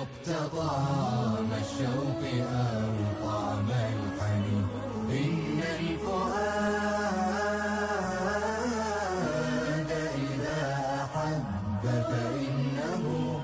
ذقت طعم الشوق أو طعم الحنين إن الفؤاد إذا أحب فإنه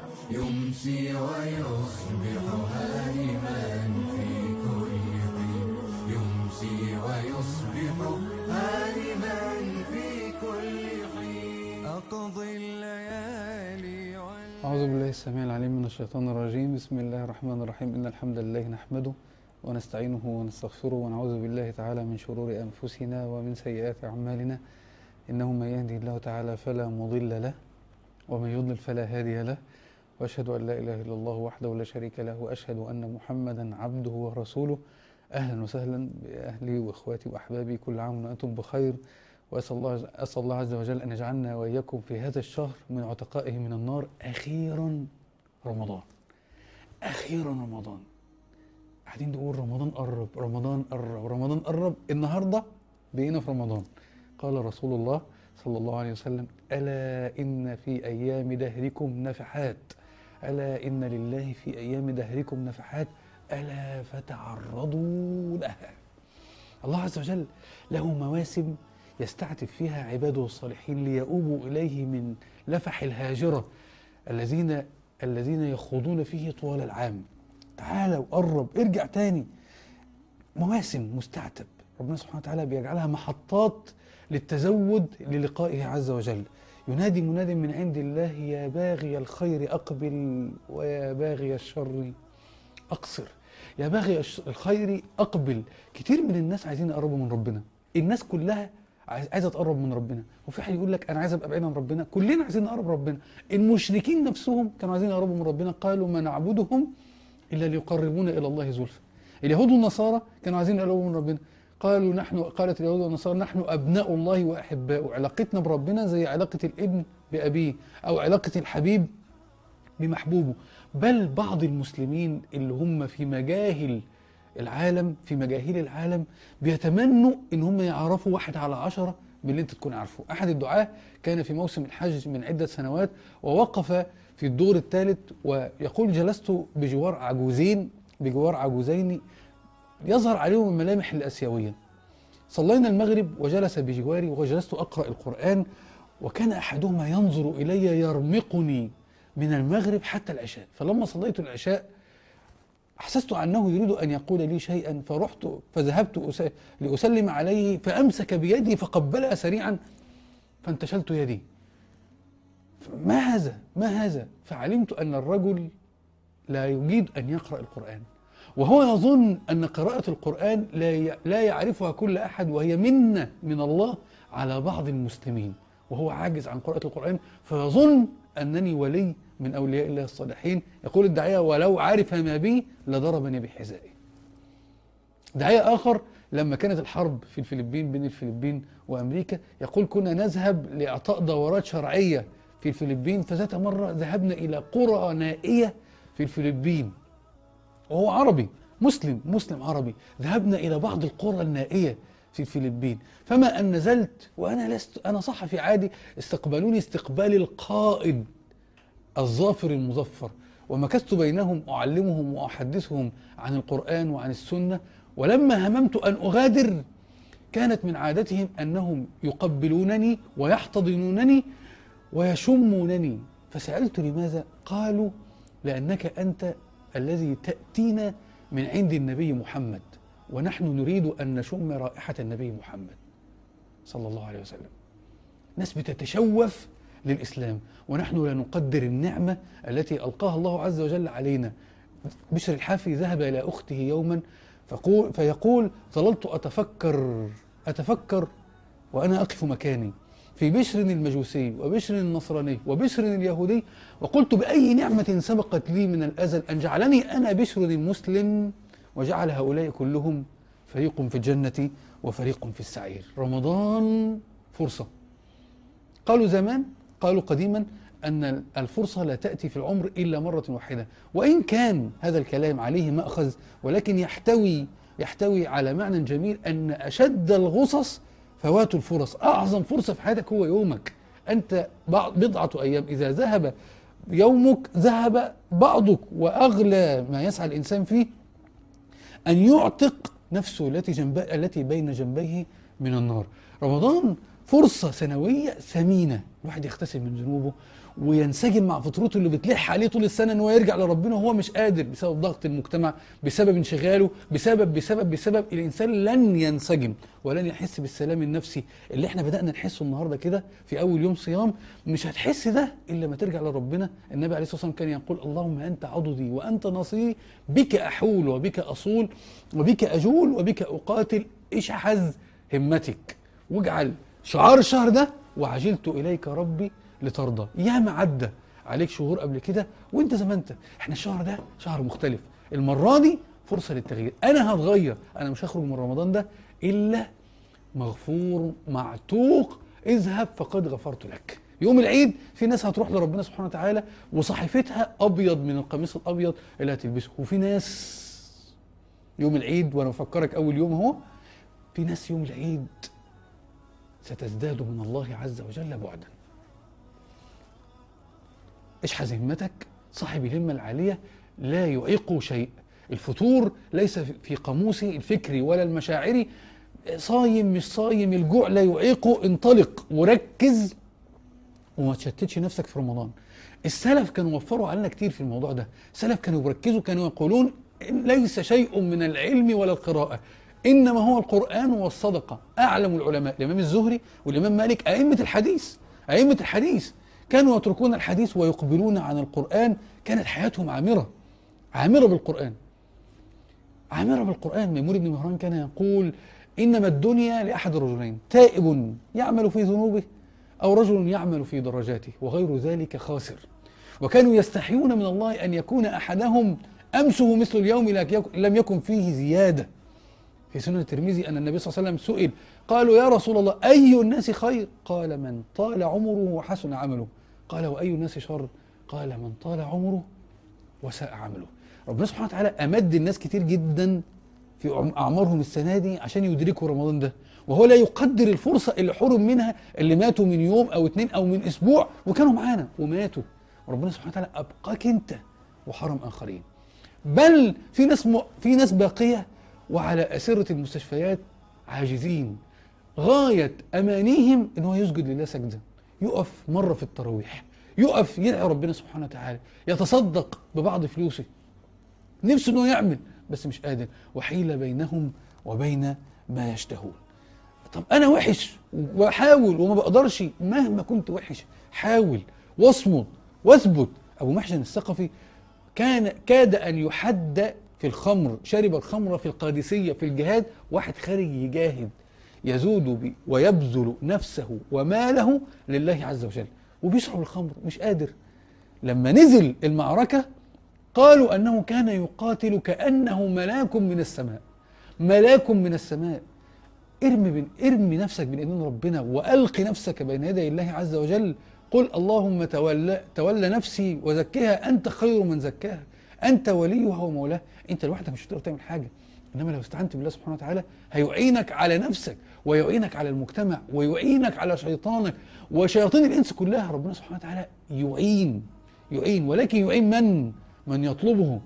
يمسي ويصبح هارما في كل حين يمسي ويصبح هارما في كل حين أقضي الليالي وال... أعوذ بالله السميع العليم من الشيطان الرجيم بسم الله الرحمن الرحيم إن الحمد لله نحمده ونستعينه ونستغفره ونعوذ بالله تعالى من شرور أنفسنا ومن سيئات أعمالنا إنه من يهدي الله تعالى فلا مضل له ومن يضلل فلا هادي له وأشهد أن لا إله إلا الله وحده لا شريك له وأشهد أن محمدا عبده ورسوله أهلا وسهلا بأهلي وإخواتي وأحبابي كل عام وأنتم بخير وأسأل الله أسأل الله عز وجل أن يجعلنا وإياكم في هذا الشهر من عتقائه من النار أخيرا رمضان أخيرا رمضان قاعدين نقول رمضان قرب رمضان قرب رمضان قرب النهارده بقينا في رمضان قال رسول الله صلى الله عليه وسلم ألا إن في أيام دهركم نفحات ألا إن لله في أيام دهركم نفحات ألا فتعرضوا لها الله عز وجل له مواسم يستعتب فيها عباده الصالحين ليؤوبوا إليه من لفح الهاجرة الذين الذين يخوضون فيه طوال العام تعالى وقرب ارجع تاني مواسم مستعتب ربنا سبحانه وتعالى بيجعلها محطات للتزود للقائه عز وجل ينادي مناد من عند الله يا باغي الخير أقبل ويا باغي الشر أقصر يا باغي الش- الخير أقبل كتير من الناس عايزين يقربوا من ربنا الناس كلها عايز- عايزه تقرب من ربنا وفي حد يقول لك انا عايز ابقى بعيد عن ربنا كلنا عايزين نقرب ربنا المشركين نفسهم كانوا عايزين يقربوا من ربنا قالوا ما نعبدهم الا ليقربونا الى الله زلفى اليهود والنصارى كانوا عايزين يقربوا من ربنا قالوا نحن قالت اليهود والنصارى نحن ابناء الله واحباؤه علاقتنا بربنا زي علاقه الابن بابيه او علاقه الحبيب بمحبوبه بل بعض المسلمين اللي هم في مجاهل العالم في مجاهيل العالم بيتمنوا ان هم يعرفوا واحد على عشرة من اللي انت تكون عارفه احد الدعاة كان في موسم الحج من عدة سنوات ووقف في الدور الثالث ويقول جلست بجوار عجوزين بجوار عجوزين يظهر عليهم الملامح الآسيوية صلينا المغرب وجلس بجواري وجلست أقرأ القرآن وكان أحدهما ينظر إلي يرمقني من المغرب حتى العشاء فلما صليت العشاء أحسست أنه يريد أن يقول لي شيئا فرحت فذهبت أس- لأسلم عليه فأمسك بيدي فقبلها سريعا فانتشلت يدي ما هذا ما هذا فعلمت أن الرجل لا يجيد أن يقرأ القرآن وهو يظن أن قراءة القرآن لا ي- لا يعرفها كل أحد وهي منة من الله على بعض المسلمين وهو عاجز عن قراءة القرآن فيظن أنني ولي من أولياء الله الصالحين يقول الداعية ولو عرف ما بي لضربني بحذائه داعية آخر لما كانت الحرب في الفلبين بين الفلبين وأمريكا يقول كنا نذهب لإعطاء دورات شرعية في الفلبين فذات مرة ذهبنا إلى قرى نائية في الفلبين وهو عربي مسلم مسلم عربي ذهبنا إلى بعض القرى النائية في الفلبين فما أن نزلت وأنا لست أنا صحفي عادي استقبلوني استقبال القائد الظافر المظفر ومكثت بينهم أعلمهم وأحدثهم عن القرآن وعن السنة ولما هممت أن أغادر كانت من عادتهم أنهم يقبلونني ويحتضنونني ويشمونني فسألت لماذا قالوا لأنك أنت الذي تأتينا من عند النبي محمد ونحن نريد أن نشم رائحة النبي محمد صلى الله عليه وسلم ناس بتتشوف للإسلام ونحن لا نقدر النعمة التي ألقاها الله عز وجل علينا بشر الحافي ذهب إلى أخته يوما فقول فيقول ظللت أتفكر أتفكر وأنا أقف مكاني في بشر المجوسي وبشر النصراني وبشر اليهودي وقلت بأي نعمة سبقت لي من الأزل أن جعلني أنا بشر المسلم وجعل هؤلاء كلهم فريق في الجنة وفريق في السعير رمضان فرصة قالوا زمان قالوا قديما أن الفرصة لا تأتي في العمر إلا مرة واحدة وإن كان هذا الكلام عليه مأخذ ولكن يحتوي يحتوي على معنى جميل أن أشد الغصص فوات الفرص أعظم فرصة في حياتك هو يومك أنت بعض بضعة أيام إذا ذهب يومك ذهب بعضك وأغلى ما يسعى الإنسان فيه أن يعتق نفسه التي جنب التي بين جنبيه من النار رمضان فرصة سنوية ثمينة الواحد يغتسل من ذنوبه وينسجم مع فطرته اللي بتلح عليه طول السنه ان هو يرجع لربنا وهو مش قادر بسبب ضغط المجتمع بسبب انشغاله بسبب بسبب بسبب الانسان لن ينسجم ولن يحس بالسلام النفسي اللي احنا بدانا نحسه النهارده كده في اول يوم صيام مش هتحس ده الا لما ترجع لربنا النبي عليه الصلاه والسلام كان يقول اللهم انت عضدي وانت نصيري بك احول وبك اصول وبك اجول وبك اقاتل اشحذ همتك واجعل شعار الشهر ده وعجلت اليك ربي لترضى ياما عدى عليك شهور قبل كده وانت زي ما انت احنا الشهر ده شهر مختلف المره دي فرصه للتغيير انا هتغير انا مش هخرج من رمضان ده الا مغفور معتوق اذهب فقد غفرت لك يوم العيد في ناس هتروح لربنا سبحانه وتعالى وصحيفتها ابيض من القميص الابيض اللي هتلبسه وفي ناس يوم العيد وانا بفكرك اول يوم اهو في ناس يوم العيد ستزداد من الله عز وجل بعدا اشحذ همتك صاحب الهمة العالية لا يعيق شيء الفتور ليس في قاموسي الفكري ولا المشاعري صايم مش صايم الجوع لا يعيقه انطلق وركز وما تشتتش نفسك في رمضان السلف كانوا وفروا علينا كتير في الموضوع ده السلف كانوا يركزوا كانوا يقولون ليس شيء من العلم ولا القراءة إنما هو القرآن والصدقة أعلم العلماء الإمام الزهري والإمام مالك أئمة الحديث أئمة الحديث كانوا يتركون الحديث ويقبلون عن القرآن كانت حياتهم عامرة عامرة بالقرآن عامرة بالقرآن ميمون بن مهران كان يقول إنما الدنيا لأحد الرجلين تائب يعمل في ذنوبه أو رجل يعمل في درجاته وغير ذلك خاسر وكانوا يستحيون من الله أن يكون أحدهم أمسه مثل اليوم لم يكن فيه زيادة في سنن الترمذي أن النبي صلى الله عليه وسلم سئل قالوا يا رسول الله أي الناس خير قال من طال عمره وحسن عمله قال وأي الناس شر قال من طال عمره وساء عمله ربنا سبحانه وتعالى أمد الناس كتير جدا في أعمارهم السنة دي عشان يدركوا رمضان ده وهو لا يقدر الفرصة اللي حرم منها اللي ماتوا من يوم أو اتنين أو من أسبوع وكانوا معانا وماتوا ربنا سبحانه وتعالى أبقاك أنت وحرم آخرين بل في ناس م... في ناس باقية وعلى أسرة المستشفيات عاجزين غاية أمانيهم إن هو يسجد لله سجدة يقف مرة في التراويح يقف يدعي ربنا سبحانه وتعالى يتصدق ببعض فلوسه نفسه انه يعمل بس مش قادر وحيل بينهم وبين ما يشتهون طب انا وحش واحاول وما بقدرش مهما كنت وحش حاول واصمد واثبت ابو محسن الثقفي كان كاد ان يحد في الخمر شرب الخمر في القادسيه في الجهاد واحد خارج يجاهد يزود ويبذل نفسه وماله لله عز وجل وبيشرب الخمر مش قادر لما نزل المعركة قالوا أنه كان يقاتل كأنه ملاك من السماء ملاك من السماء ارمي بين ارمي نفسك بين ايدين ربنا والق نفسك بين يدي الله عز وجل قل اللهم تولى تولى نفسي وزكها انت خير من زكاها انت وليها ومولاها انت لوحدك مش هتقدر تعمل حاجه انما لو استعنت بالله سبحانه وتعالى هيعينك على نفسك ويعينك على المجتمع ويعينك على شيطانك وشياطين الانس كلها ربنا سبحانه وتعالى يعين يعين ولكن يعين من من يطلبه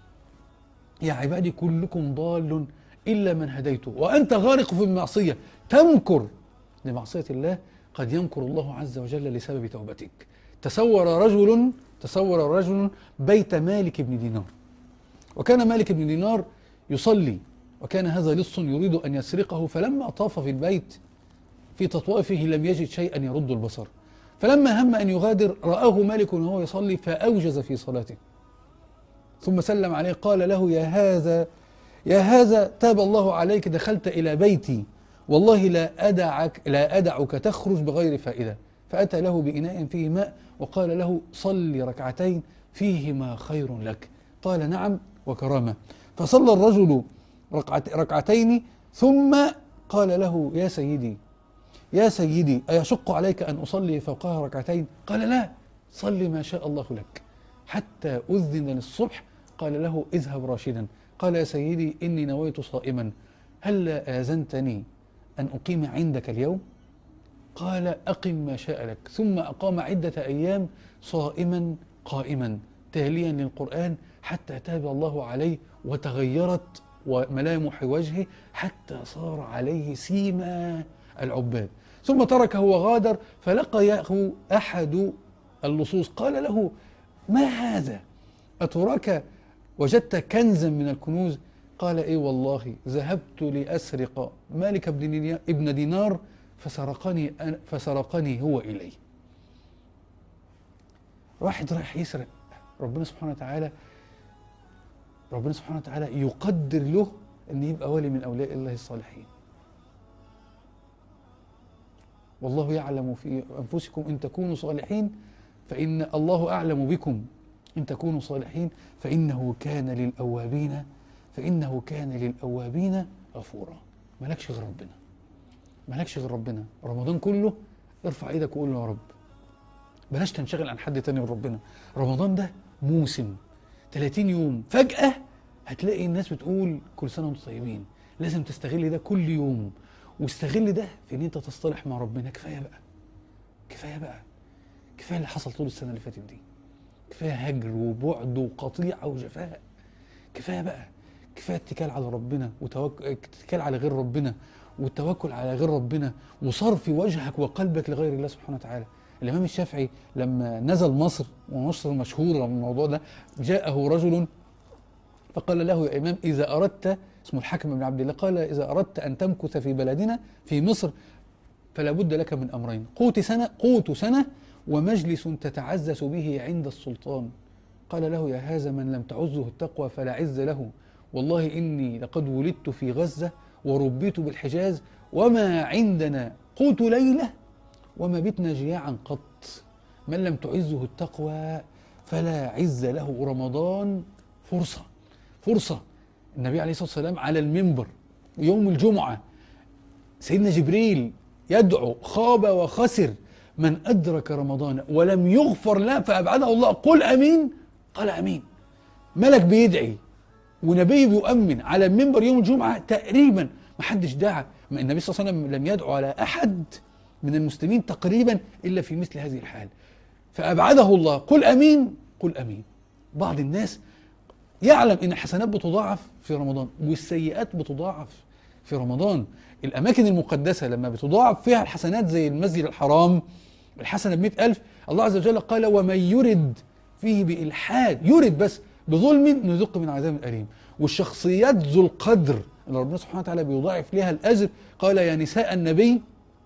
يا عبادي كلكم ضال الا من هديته وانت غارق في المعصيه تمكر لمعصيه الله قد يمكر الله عز وجل لسبب توبتك تصور رجل تصور رجل بيت مالك بن دينار وكان مالك بن دينار يصلي وكان هذا لص يريد أن يسرقه فلما طاف في البيت في تطوافه لم يجد شيئا يرد البصر فلما هم أن يغادر رآه مالك وهو يصلي فأوجز في صلاته ثم سلم عليه قال له يا هذا يا هذا تاب الله عليك دخلت إلى بيتي والله لا أدعك لا أدعك تخرج بغير فائدة فأتى له بإناء فيه ماء وقال له صل ركعتين فيهما خير لك قال نعم وكرامة فصلى الرجل ركعتين ثم قال له يا سيدي يا سيدي أيشق عليك أن أصلي فوقها ركعتين قال لا صل ما شاء الله لك حتى أذن للصبح قال له اذهب راشدا قال يا سيدي إني نويت صائما هل آذنتني أن أقيم عندك اليوم قال أقم ما شاء لك ثم أقام عدة أيام صائما قائما تاليا للقرآن حتى تاب الله عليه وتغيرت وملامح وجهه حتى صار عليه سيما العباد ثم تركه وغادر فلقيه أحد اللصوص قال له ما هذا أتراك وجدت كنزا من الكنوز قال ايه والله ذهبت لأسرق مالك ابن دينار فسرقني فسرقني هو إلي واحد رايح يسرق ربنا سبحانه وتعالى ربنا سبحانه وتعالى يقدر له ان يبقى ولي من اولياء الله الصالحين والله يعلم في انفسكم ان تكونوا صالحين فان الله اعلم بكم ان تكونوا صالحين فانه كان للاوابين فانه كان للاوابين غفورا مالكش غير ربنا مالكش غير ربنا رمضان كله ارفع ايدك وقول له يا رب بلاش تنشغل عن حد تاني من ربنا رمضان ده موسم 30 يوم فجأة هتلاقي الناس بتقول كل سنة وانتم طيبين لازم تستغل ده كل يوم واستغل ده في ان انت تصطلح مع ربنا كفايه بقى كفايه بقى كفايه اللي حصل طول السنه اللي فاتت دي كفايه هجر وبعد وقطيعه وجفاء كفايه بقى كفايه اتكال على ربنا واتكال على غير ربنا والتوكل على غير ربنا وصرف وجهك وقلبك لغير الله سبحانه وتعالى الامام الشافعي لما نزل مصر ومصر مشهوره من الموضوع ده جاءه رجل فقال له يا امام اذا اردت اسمه الحكم بن عبد الله قال اذا اردت ان تمكث في بلدنا في مصر فلا بد لك من امرين قوت سنه قوت سنه ومجلس تتعزز به عند السلطان قال له يا هذا من لم تعزه التقوى فلا عز له والله اني لقد ولدت في غزه وربيت بالحجاز وما عندنا قوت ليله وما بتنا جياعا قط من لم تعزه التقوى فلا عز له رمضان فرصة فرصة النبي عليه الصلاة والسلام على المنبر يوم الجمعة سيدنا جبريل يدعو خاب وخسر من أدرك رمضان ولم يغفر له فأبعده الله قل أمين قال أمين ملك بيدعي ونبي بيؤمن على المنبر يوم الجمعة تقريبا ما حدش دعا النبي صلى الله عليه وسلم لم يدعو على أحد من المسلمين تقريبا إلا في مثل هذه الحال فأبعده الله قل أمين قل أمين بعض الناس يعلم ان الحسنات بتضاعف في رمضان والسيئات بتضاعف في رمضان الاماكن المقدسه لما بتضاعف فيها الحسنات زي المسجد الحرام الحسنه ب ألف الله عز وجل قال ومن يرد فيه بالحاد يرد بس بظلم نذق من عذاب اليم والشخصيات ذو القدر اللي ربنا سبحانه وتعالى بيضاعف لها الاجر قال يا نساء النبي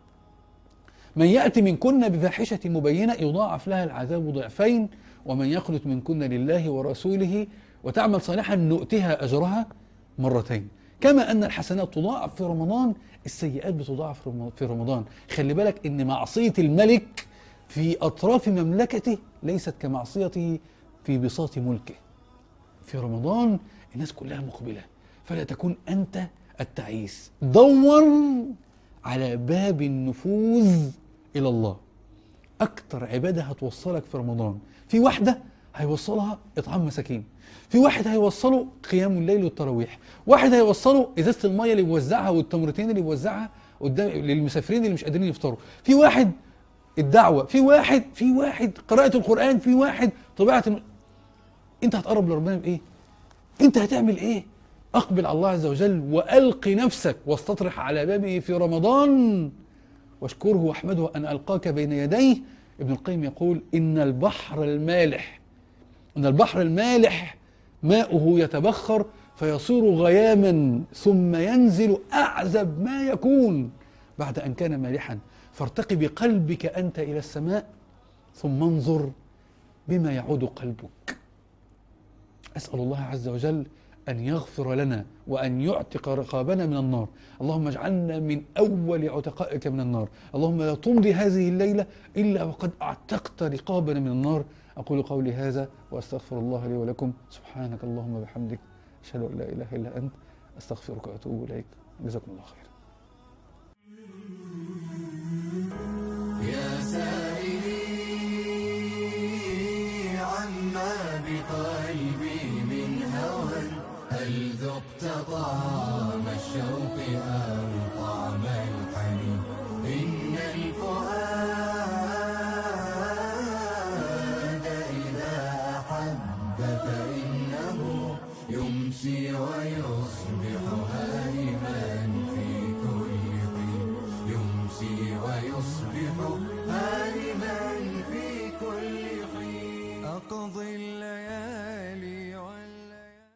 من يأتي منكن بفاحشة مبينة يضاعف لها العذاب ضعفين ومن يقنت منكن لله ورسوله وتعمل صالحا نؤتها أجرها مرتين كما أن الحسنات تضاعف في رمضان السيئات بتضاعف في رمضان خلي بالك أن معصية الملك في أطراف مملكته ليست كمعصيته في بساط ملكه في رمضان الناس كلها مقبلة فلا تكون أنت التعيس دور على باب النفوذ إلى الله أكتر عبادة هتوصلك في رمضان في واحدة هيوصلها إطعام مساكين في واحد هيوصله قيام الليل والتراويح واحد هيوصله ازازه الميه اللي بيوزعها والتمرتين اللي بيوزعها قدام للمسافرين اللي مش قادرين يفطروا في واحد الدعوه في واحد في واحد قراءه القران في واحد طبيعه الم... انت هتقرب لربنا بايه انت هتعمل ايه اقبل على الله عز وجل والق نفسك واستطرح على بابه في رمضان واشكره واحمده ان القاك بين يديه ابن القيم يقول ان البحر المالح ان البحر المالح ماؤه يتبخر فيصير غياما ثم ينزل اعزب ما يكون بعد ان كان مالحا فارتقي بقلبك انت الى السماء ثم انظر بما يعود قلبك اسال الله عز وجل أن يغفر لنا وأن يعتق رقابنا من النار اللهم اجعلنا من أول عتقائك من النار اللهم لا تمضي هذه الليلة إلا وقد أعتقت رقابنا من النار أقول قولي هذا وأستغفر الله لي ولكم سبحانك اللهم بحمدك أشهد أن لا إله إلا أنت أستغفرك وأتوب إليك جزاكم الله خير يا سائلي عما بقلبي من هوى هل ذقت طعام الشوق أم طعم الحنين إن الفؤاد إذا ويصبح هارما في كل حين يمسي ويصبح هارما في كل حين أقضي الليالي